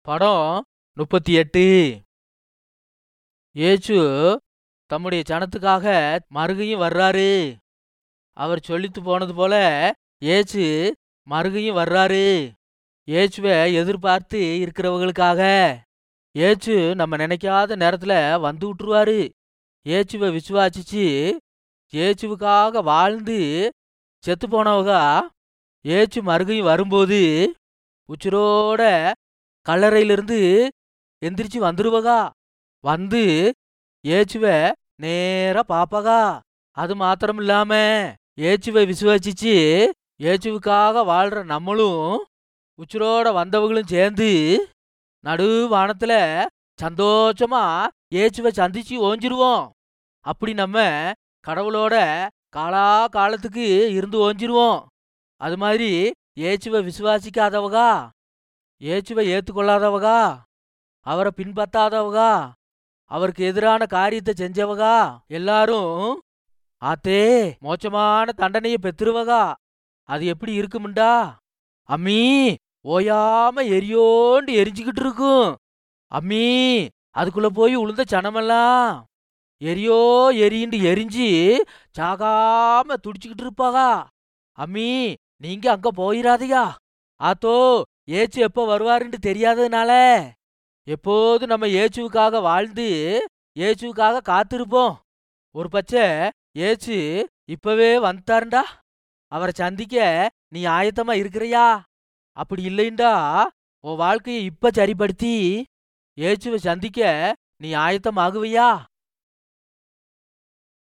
படம் முப்பத்தி எட்டு இயேசு தம்முடைய ஜனத்துக்காக மறுகையும் வர்றாரு அவர் சொல்லித்து போனது போல இயேசு மறுகையும் வர்றாரு இயேசுவை எதிர்பார்த்து இருக்கிறவங்களுக்காக இயேசு நம்ம நினைக்காத நேரத்துல வந்து விட்டுருவாரு இயேசுவை விசுவாசிச்சு இயேசுவுக்காக வாழ்ந்து செத்து போனவங்க இயேசு மறுகையும் வரும்போது உச்சிரோட கல்லறையிலிருந்து எந்திரிச்சு வந்துருவகா வந்து இயேசுவை நேரா பாப்பகா அது மாத்திரம் இல்லாம இயேசுவை விசுவாசிச்சு இயேசுவுக்காக வாழ்ற நம்மளும் உச்சிரோட வந்தவங்களும் சேர்ந்து நடு வானத்துல சந்தோஷமா இயேசுவை சந்திச்சு ஓஞ்சிருவோம் அப்படி நம்ம கடவுளோட காலா காலத்துக்கு இருந்து ஓஞ்சிருவோம் அது மாதிரி இயேசுவை விசுவாசிக்காதவகா இயேசுவை ஏத்துக்கொள்ளாதவகா அவரை பின்பற்றாதவகா அவருக்கு எதிரான காரியத்தை செஞ்சவகா எல்லாரும் ஆத்தே மோசமான தண்டனையை பெத்துருவகா அது எப்படி இருக்குமுண்டா அம்மீ ஓயாம எரியோண்டு எரிஞ்சுக்கிட்டு இருக்கும் அம்மீ அதுக்குள்ள போய் உளுந்த சனமெல்லாம் எரியோ எரிண்டு எரிஞ்சு சாகாம துடிச்சுக்கிட்டு இருப்பாகா அம்மீ நீங்க அங்க போயிராதீயா ஆத்தோ ஏச்சு எப்போ வருவாருன்னு தெரியாததுனால எப்போது நம்ம ஏச்சுவுக்காக வாழ்ந்து ஏச்சுவுக்காக காத்திருப்போம் ஒரு பச்சை ஏச்சு இப்பவே வந்துட்டாருண்டா அவரை சந்திக்க நீ ஆயத்தமா இருக்கிறியா அப்படி இல்லைண்டா உன் வாழ்க்கையை இப்ப சரிப்படுத்தி ஏச்சுவை சந்திக்க நீ ஆயத்தமாகுவியா